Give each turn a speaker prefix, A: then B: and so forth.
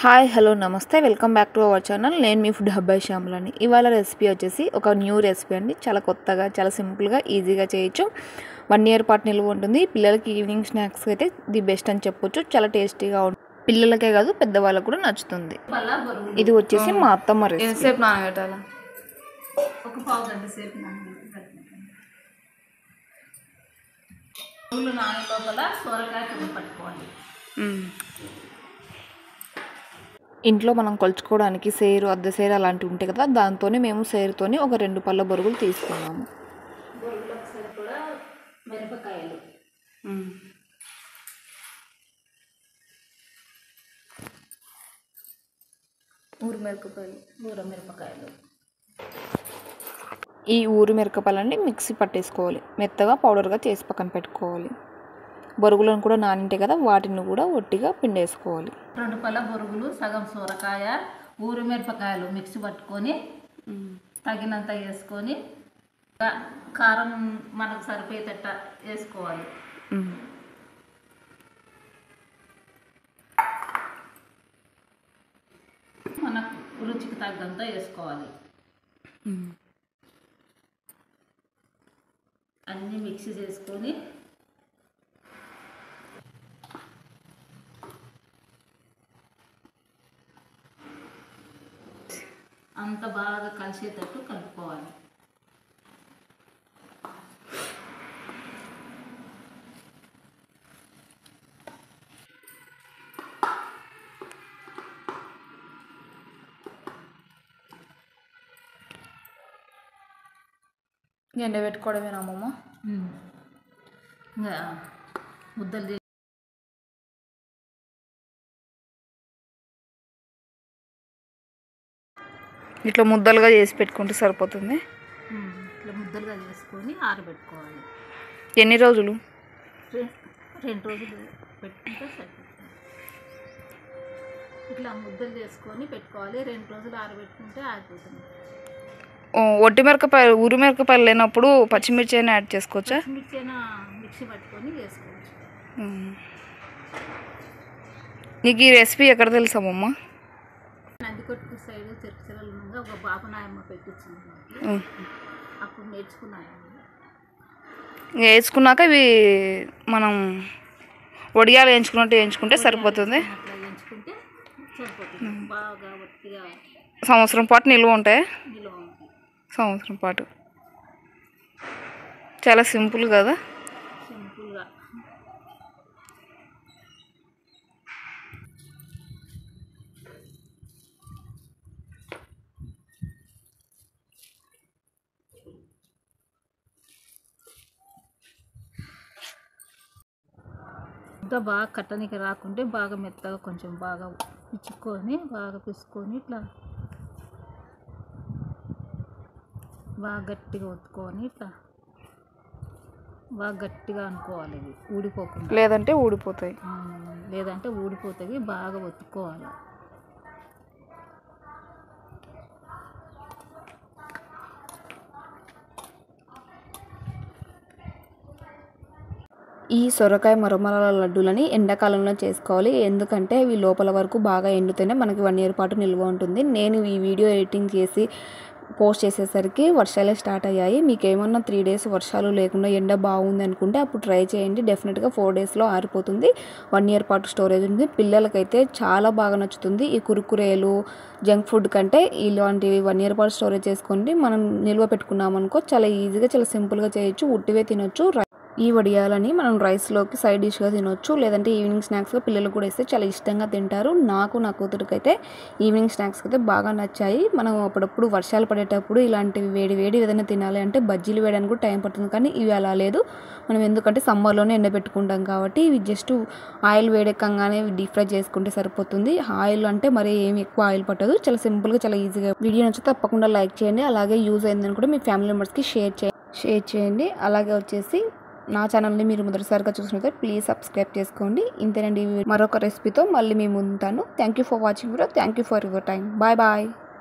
A: Hi hello నమస్తే welcome back to our channel నేను మీ ఫుడ్ హబ్బాయి శ్యామలని ఇవాళ రెసిపీ వచ్చేసి ఒక న్యూ రెసిపీ అండి చాలా కొత్తగా చాలా సింపుల్గా ఈజీగా చేయొచ్చు వన్ ఇయర్ పాటు నిల్వ ఉంటుంది పిల్లలకి ఈవినింగ్ స్నాక్స్ అయితే ది బెస్ట్ అని చెప్పొచ్చు చాలా టేస్టీగా ఉంటుంది పిల్లలకే కాదు పెద్దవాళ్ళకు కూడా నచ్చుతుంది ఇది వచ్చేసి మా అత్తమ్మ రెసిపీ
B: ఎంతసేపు నానబెట్టాలా
C: ఒక పావు గంట సేపు నానబెట్టాలి పూలు నానే లోపల సొరకాయ తురుము పట్టుకోవాలి
A: ఇంట్లో మనం కొలుచుకోవడానికి సేరు అద్దె సేరు అలాంటివి ఉంటాయి కదా దాంతోనే మేము సేరుతోని ఒక రెండు పళ్ళ బొరుగులు తీసుకున్నాము
C: బొరుగులకు సరిపడా మిరపకాయలు ఊరు మిరపకాయలు ఊర మిరపకాయలు
A: ఈ ఊరు మిరపకాయలన్నీ మిక్సీ పట్టేసుకోవాలి మెత్తగా పౌడర్గా చేసి పక్కన పెట్టుకోవాలి బొరుగులను కూడా నానింటాయి కదా వాటిని కూడా ఒట్టిగా పిండేసుకోవాలి
C: రెండు పళ్ళ బొరుగులు సగం సొరకాయ ఊరు మిరపకాయలు మిక్సీ పట్టుకొని తగినంత వేసుకొని కా- కారం మనకు సరిపోయేటట్ట వేసుకోవాలి మనకు రుచికి తగ్గంత వేసుకోవాలి అన్నీ మిక్సీ చేసుకొని అంత బాగా కలిసేటట్టు కలుపుకోవాలి
A: ఎండ పెట్టుకోవడమేనా అమ్మమ్మ
C: ఇంకా ముద్దలు చేసి
A: ఇట్లా ముద్దలుగా చేసి పెట్టుకుంటే సరిపోతుంది
C: ఇట్లా ముద్దలుగా చేసుకొని ఆరబెట్టుకోవాలి
A: ఎన్ని రోజులు
C: రె- రెండు రోజులు పెట్టుకుంటే సరిపోతుంది ఇట్లా ముద్దలు చేసుకొని పెట్టుకోవాలి రెండు రోజులు ఆరబెట్టుకుంటే ఆరిపోతుంది
A: ఓ, ఒట్టి మిరపకాయలు ఊరు మిరపకాయలు లేనప్పుడు పచ్చిమిర్చి అయినా యాడ్ చేసుకోవచ్చా
C: మిక్సీ అయినా మిక్సీ పట్టుకొని వేసుకోవచ్చు
A: ఉమ్. నీకు ఈ రెసిపీ ఎక్కడ తెలుసా అమ్మమ్మ
C: నందికొట్టు సైడ్ తిరుపతిలో ఉండగా ఒక బాబు నాయమ్మ పెట్టించింది నాకు.
A: ఉమ్.
C: అప్పుడు నేర్చుకున్నాను
A: వేసుకున్నాక ఇవి మనం వడియాలు వేయించుకున్నట్టు వేయించుకుంటే సరిపోతుంది
C: అట్లా వేయించుకుంటే సరిపోతుంది బాగా ఒట్టిగా
A: సంవత్సరం పాటు నిల్వ ఉంటాయి
C: నిలువ ఉంటుంది
A: సంవత్సరం పాటు చాలా సింపుల్ కదా
C: సింపుల్గా ఇంకా బాగా కట్టనికి రాకుంటే బాగా మెత్తగా కొంచెం బాగా పిచ్చుకొని బాగా పిసుకొని ఇట్లా బాగా గట్టిగా ఒత్తుకొని ఇట్లా బాగా గట్టిగా అనుకోవాలి ఇది ఊడిపోకుండా
A: లేదంటే ఊడిపోతాయి
C: ఆ, లేదంటే ఊడిపోతుంది బాగా ఒత్తుకోవాలి
A: ఈ సొరకాయ మరమరాల లడ్డూలని ఎండాకాలంలో చేసుకోవాలి ఎందుకంటే ఇవి లోపల వరకు బాగా ఎండితేనే మనకి వన్ ఇయర్ పాటు నిల్వ ఉంటుంది నేను ఈ వీడియో ఎడిటింగ్ చేసి పోస్ట్ చేసేసరికి వర్షాలే స్టార్ట్ అయ్యాయి మీకు ఏమన్నా త్రీ డేస్ వర్షాలు లేకుండా ఎండ బాగుంది అనుకుంటే అప్పుడు ట్రై చేయండి డెఫినెట్గా ఫోర్ డేస్లో ఆరిపోతుంది వన్ ఇయర్ పాటు స్టోరేజ్ ఉంది పిల్లలకైతే చాలా బాగా నచ్చుతుంది ఈ కురుకురేలు జంక్ ఫుడ్ కంటే ఇలాంటివి వన్ ఇయర్ పాటు స్టోరేజ్ చేసుకోండి మనం నిల్వ పెట్టుకున్నాం అనుకో చాలా ఈజీగా చాలా సింపుల్గా చేయొచ్చు ఉట్టివే తినొచ్చు రై- ఈ వడియాలని మనం రైస్లోకి సైడ్ డిష్గా తినొచ్చు లేదంటే ఈవినింగ్ స్నాక్స్గా పిల్లలకు కూడా ఇస్తే చాలా ఇష్టంగా తింటారు నాకు నా కూతురికి అయితే ఈవినింగ్ స్నాక్స్ అయితే బాగా నచ్చాయి మనం అప్పుడప్పుడు వర్షాలు పడేటప్పుడు ఇలాంటివి వేడి వేడి ఏదైనా తినాలి అంటే బజ్జీలు వేయడానికి కూడా టైం పడుతుంది కానీ ఇవి అలా లేదు మనం ఎందుకంటే సమ్మర్లోనే ఎండబెట్టుకుంటాం కాబట్టి ఇవి జస్ట్ ఆయిల్ వేడెక్కగానే డీప్ ఫ్రై చేసుకుంటే సరిపోతుంది ఆయిల్ అంటే మరి ఏమి ఎక్కువ ఆయిల్ పట్టదు చాలా సింపుల్గా చాలా ఈజీగా వీడియో నచ్చితే తప్పకుండా లైక్ చేయండి అలాగే యూజ్ అయిందని కూడా మీ ఫ్యామిలీ మెంబర్స్కి షేర్ చేయండి షేర్ చేయండి అలాగే వచ్చేసి నా ఛానల్ని మీరు మొదటిసారిగా చూసినట్లయితే ప్లీజ్ సబ్స్క్రైబ్ చేసుకోండి ఇంతేనండి మరొక రెసిపీతో మళ్ళీ మేము ఉంటాను thank you for watching video thank you for your time bye bye